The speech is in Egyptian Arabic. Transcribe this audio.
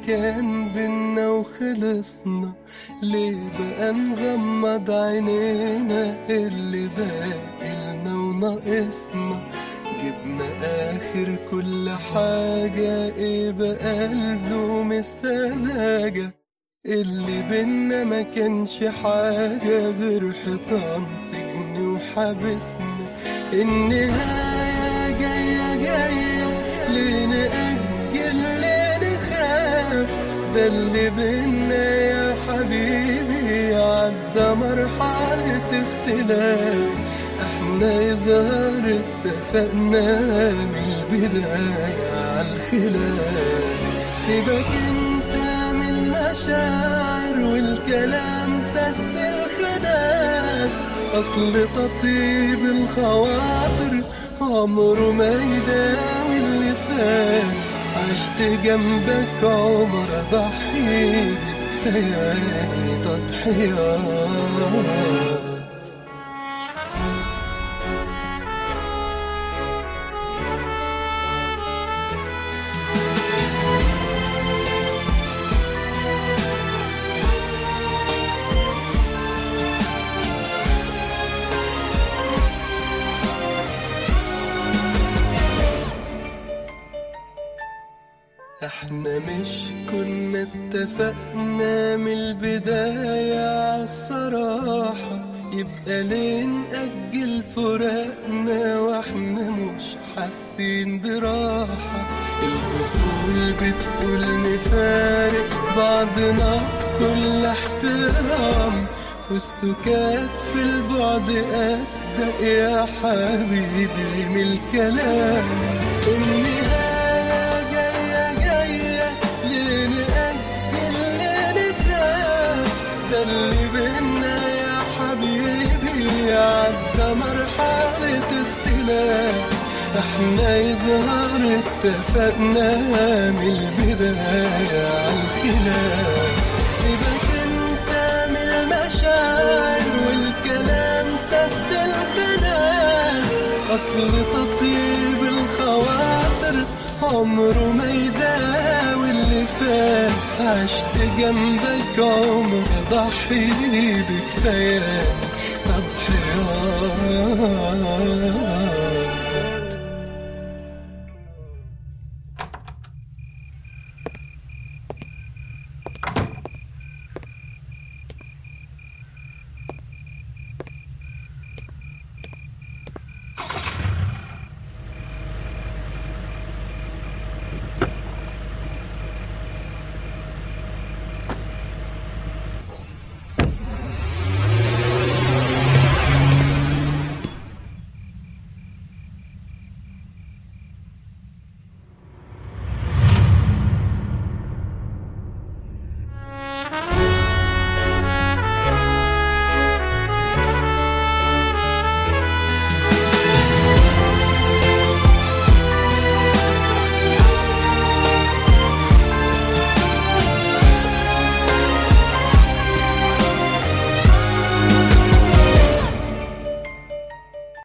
كان بينا وخلصنا ليه بقى نغمض عينينا اللي باقي لنا وناقصنا جبنا آخر كل حاجة ايه بقى لزوم السذاجة اللي بينا ما كانش حاجة غير حيطان سجن وحبسنا النهاية جاية جاية ليه نأجل ليه نخاف ده اللي بينا يا حبيبي عدى مرحلة اختلاف احنا يظهر اتفقنا من البداية عالخلاف سيبك انت من مشاعر والكلام سد الخناقات اصل تطيب الخواطر عمره ما يداوي اللي فات عشت جنبك عمر اضحي بكفاياني تضحيات احنا مش كنا اتفقنا من البداية عالصراحة يبقى ليه نأجل فراقنا واحنا مش حاسين براحة الأصول بتقول نفارق بعضنا بكل احترام والسكات في البعد أصدق يا حبيبي من الكلام النهاية جاية جاية ليه نأجل ليه نخاف ده اللي بينا يا حبيبي عدى مرحلة اختلاف احنا يظهر اتفقنا من البداية عالخلاف سيبك انت من المشاعر والكلام سد الخناق اصل تطيب الخواطر عمره ما يداوي اللي فات عشت جنبك عمر ضحي بكفايات تضحيات